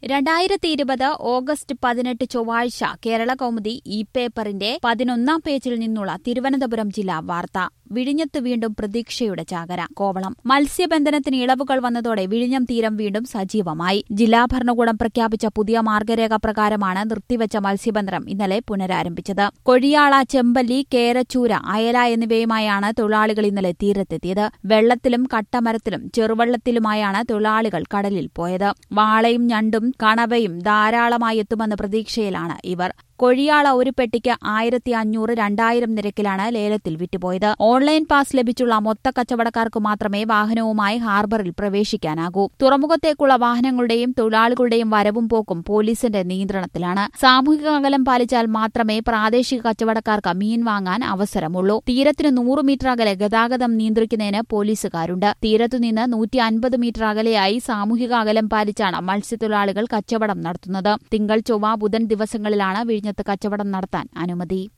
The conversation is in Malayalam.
രണ്ടായിരത്തി ഇരുപത് ഓഗസ്റ്റ് പതിനെട്ട് ചൊവ്വാഴ്ച കേരള കൗമുദി ഇ പേപ്പറിന്റെ പതിനൊന്നാം പേജിൽ നിന്നുള്ള തിരുവനന്തപുരം ജില്ലാ വാർത്ത വിഴിഞ്ഞത്ത് വീണ്ടും പ്രതീക്ഷയുടെ ചാകര കോവളം മത്സ്യബന്ധനത്തിന് ഇളവുകൾ വന്നതോടെ വിഴിഞ്ഞം തീരം വീണ്ടും സജീവമായി ജില്ലാ ഭരണകൂടം പ്രഖ്യാപിച്ച പുതിയ മാർഗരേഖ പ്രകാരമാണ് നിർത്തിവച്ച മത്സ്യബന്ധനം ഇന്നലെ പുനരാരംഭിച്ചത് കൊഴിയാള ചെമ്പല്ലി കേരച്ചൂര അയല എന്നിവയുമായാണ് തൊഴിലാളികൾ ഇന്നലെ തീരത്തെത്തിയത് വെള്ളത്തിലും കട്ടമരത്തിലും ചെറുവള്ളത്തിലുമായാണ് തൊഴിലാളികൾ കടലിൽ പോയത് വാളയും ഞണ്ടും കണവയും ധാരാളമായി എത്തുമെന്ന പ്രതീക്ഷയിലാണ് ഇവർ കൊഴിയാള ഒരു പെട്ടിക്ക് ആയിരത്തി അഞ്ഞൂറ് രണ്ടായിരം നിരക്കിലാണ് ലേലത്തിൽ വിറ്റുപോയത് ഓൺലൈൻ പാസ് ലഭിച്ചുള്ള മൊത്ത കച്ചവടക്കാർക്ക് മാത്രമേ വാഹനവുമായി ഹാർബറിൽ പ്രവേശിക്കാനാകൂ തുറമുഖത്തേക്കുള്ള വാഹനങ്ങളുടെയും തൊഴിലാളികളുടെയും വരവും പോക്കും പോലീസിന്റെ നിയന്ത്രണത്തിലാണ് സാമൂഹിക അകലം പാലിച്ചാൽ മാത്രമേ പ്രാദേശിക കച്ചവടക്കാർക്ക് മീൻ വാങ്ങാൻ അവസരമുള്ളൂ തീരത്തിന് നൂറ് മീറ്റർ അകലെ ഗതാഗതം നിയന്ത്രിക്കുന്നതിന് പോലീസുകാരുണ്ട് തീരത്തുനിന്ന് നൂറ്റി അൻപത് മീറ്റർ അകലെയായി സാമൂഹിക അകലം പാലിച്ചാണ് മത്സ്യത്തൊഴിലാളികൾ കച്ചവടം നടത്തുന്നത് തിങ്കൾ ചൊവ്വ ബുധൻ ദിവസങ്ങളിലാണ് വിഴിഞ്ഞത്ത് കച്ചവടം നടത്താൻ അനുമതി